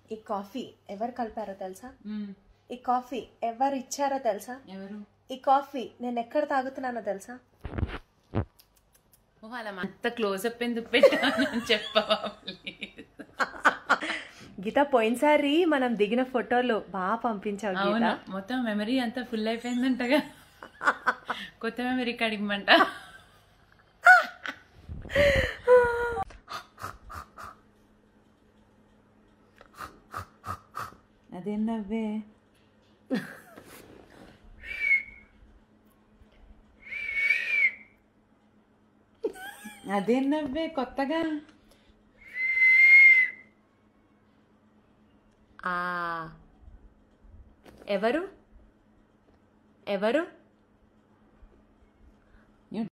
ఈ కాఫీ ఎవరు కలిపారో తెలుసా మ్మ్. ఈ కాఫీ ఎవరు ఇచ్చారో తెలుసా ఎవరు ఈ కాఫీ నేను ఎక్కడ తాగుతున్నానో తెలుసా ఓ అలా అంత క్లోజప్ ఎందుకు పెట్టాను చెప్పవా please? గీత పోయినసారి మనం దిగిన ఫోటోలు బాగా పంపించావు గీత అవును మొత్తం మెమరీ అంతా ఫుల్ అయిపోయిందంటగా కొత్త మెమరీ కడిగమంట అదేం నవ్వే అదేం నవ్వే కొత్తగా ఆ ఎవరు ఎవరు